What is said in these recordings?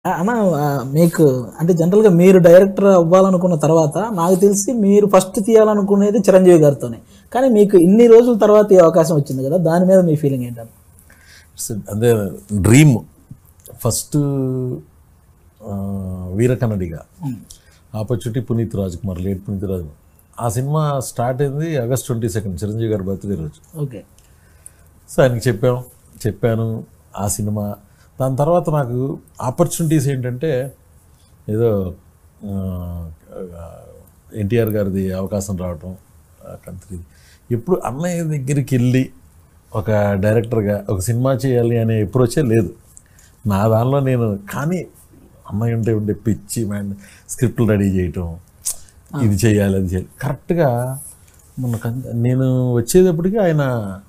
అన్న ఆ, మీకు అంటే జనరల్గా మీరు డైరెక్టర్ అవ్వాలనుకున్న తర్వాత నాకు తెలిసి మీరు ఫస్ట్ తీయాలనుకునేది చిరంజీవి గారితోనే కానీ మీకు ఇన్ని రోజుల తర్వాత ఈ అవకాశం వచ్చింది కదా దాని మీద మీ ఫీలింగ్ ఏంటన్న అదే dream first Veerakannadiga opportunity Puneeth Raj Kumar late Puneeth Raj ఆ సినిమా స్టార్ట్ అయింది ఆగస్ట్ ట్వంటీ సెకండ్ చిరంజీవి గారి బర్త్డే రోజు ఓకే సో ఆయనకి చెప్పాం చెప్పాను ఆ సినిమా దాని తర్వాత నాకు ఆపర్చునిటీస్ ఏంటంటే ఏదో ఎన్టీఆర్ గారిది అవకాశం రావటం కంత్రి ఎప్పుడు అన్నయ్య దగ్గరికి వెళ్ళి ఒక డైరెక్టర్గా ఒక సినిమా చేయాలి అనే అప్రోచే లేదు నా దానిలో నేను కానీ అన్నయ్య ఉంటే ఉండే పిచ్చి మ్యాన్ స్క్రిప్ట్లు రెడీ చేయటం ఇది చేయాలి అది చేయాలి కరెక్ట్గా మొన్న కన్- నేను వచ్చేటప్పటికి ఆయన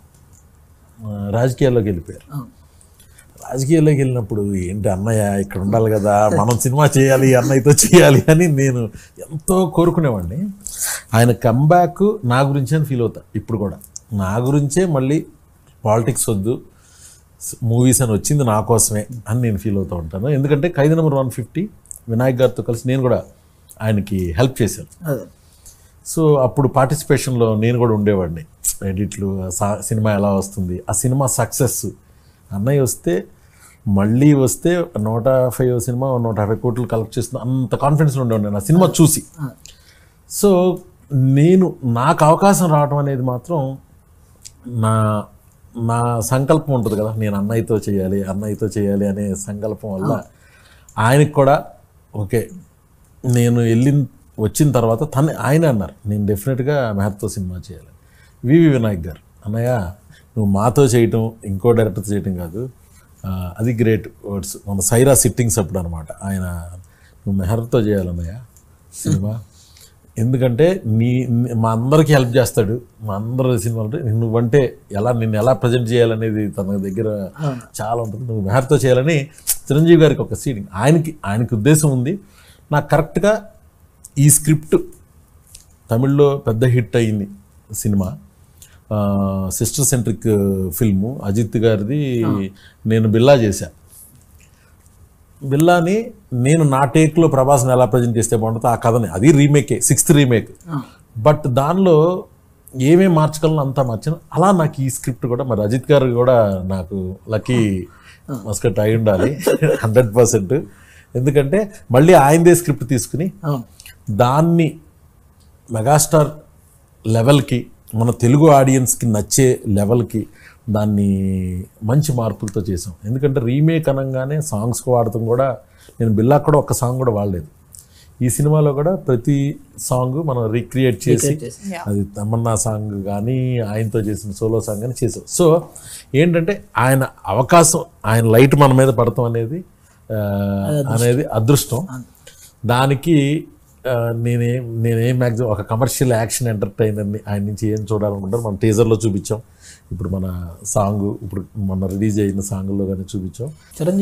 ఆ, రాజకీయాల్లోకి వెళ్ళిపోయారు రాజకీయాల్లోకి వెళ్ళినప్పుడు ఏంటి అన్నయ్య ఇక్కడ ఉండాలి కదా మనం సినిమా చేయాలి అన్నయ్యతో చేయాలి అని నేను ఎంతో కోరుకునేవాడిని ఆయన కంబ్యాక్ నా గురించే అని ఫీల్ అవుతా ఇప్పుడు కూడా నా గురించే మళ్ళీ పాలిటిక్స్ వద్దు మూవీస్ అని వచ్చింది నా కోసమే అని నేను ఫీల్ అవుతూ ఉంటాను ఎందుకంటే Khaidi number one fifty Vinayak గారితో కలిసి నేను కూడా ఆయనకి హెల్ప్ చేశాను అదే సో అప్పుడు పార్టిసిపేషన్లో నేను కూడా ఉండేవాడిని ఎడిట్లు సా- సినిమా ఎలా వస్తుంది ఆ సినిమా సక్సెస్ అన్నయ్య వస్తే మళ్ళీ వస్తే నూట ఫైవ్ సినిమా నూట యాభై కోట్లు కలెక్ట్ చేస్తుంది అంత కాన్ఫిడెన్స్లో ఉండేవాడిని ఆ సినిమా చూసి సో నేను నాకు అవకాశం రావడం అనేది మాత్రం నా నా సంకల్పం ఉంటుంది కదా నేను అన్నయ్యతో చేయాలి అన్నయ్యతో చేయాలి అనే సంకల్పం వల్ల ఆయనకు కూడా ఓకే నేను వెళ్ళిన వచ్చిన తర్వాత తను ఆయన అన్నారు నేను డెఫినెట్గా మెహర్తో సినిమా చేయాలి వివి వినాయక్ గారు అన్నయ్య నువ్వు మాతో చేయటం ఇంకో డైరెక్టర్తో చేయటం కాదు ఆ, అది గ్రేట్ వర్డ్స్ మన సైరా సిట్టింగ్స్ అప్పుడు అనమాట ఆయన నువ్వు మెహర్తో చేయాలన్నయ్య సినిమా ఎందుకంటే నీ నీ- మా అందరికీ హెల్ప్ చేస్తాడు మా అందరి సినిమాలు నువ్వంటే ఎలా నిన్ను ఎలా ప్రజెంట్ చేయాలనేది తన దగ్గర చాలా ఉంటుంది నువ్వు మెహర్తో చేయాలని చిరంజీవి గారికి ఒక సీడింగ్ ఆయనకి ఆయనకి ఉద్దేశం ఉంది నాకు కరెక్ట్గా ఈ స్క్రిప్ట్ తమిళ్లో పెద్ద హిట్ అయింది cinema sister centric film Ajith గారిది నేను బిల్లా చేశా బిల్లాని నేను నా టేక్లో ప్రభాస్ని ఎలా ప్రజెంట్ చేస్తే బాగుంటుందో ఆ కథని అది రీమేకే సిక్స్త్ రీమేక్ బట్ దానిలో ఏమేమి మార్చగలను అంతా మార్చాను అలా నాకు ఈ స్క్రిప్ట్ కూడా మరి అజిత్ గారు కూడా నాకు లక్కీ మస్కట్ అయి ఉండాలి హండ్రెడ్ పర్సెంట్ ఎందుకంటే మళ్ళీ ఆయనదే స్క్రిప్ట్ తీసుకుని అవును దాన్ని మెగాస్టార్ లెవెల్కి మన తెలుగు ఆడియన్స్కి నచ్చే లెవెల్కి దాన్ని మంచి మార్పులతో చేసాం ఎందుకంటే రీమేక్ అనగానే సాంగ్స్ వాడటం కూడా నేను బిల్లా కూడా ఒక్క సాంగ్ కూడా వాడలేదు ఈ సినిమాలో కూడా ప్రతి సాంగ్ మనం రీక్రియేట్ చేసి అది తమన్నా సాంగ్ కానీ ఆయనతో చేసిన సోలో సాంగ్ కానీ చేసాం సో ఏంటంటే ఆయన అవకాశం ఆయన లైట్ మన మీద పడటం అనేది ఆ, అనేది అదృష్టం దానికి ఆ, నేనేం నేనేం మ్యాక్సిమం ఒక కమర్షియల్ యాక్షన్ ఎంటర్టైనర్ని ఆయన నుంచి ఏం చూడాలనుకుంటారు మనం టీజర్లో చూపించాం ఇప్పుడు మన సాంగ్ ఇప్పుడు మన రిలీజ్ అయిన సాంగ్లో కానీ చూపించాం చిరంజీవి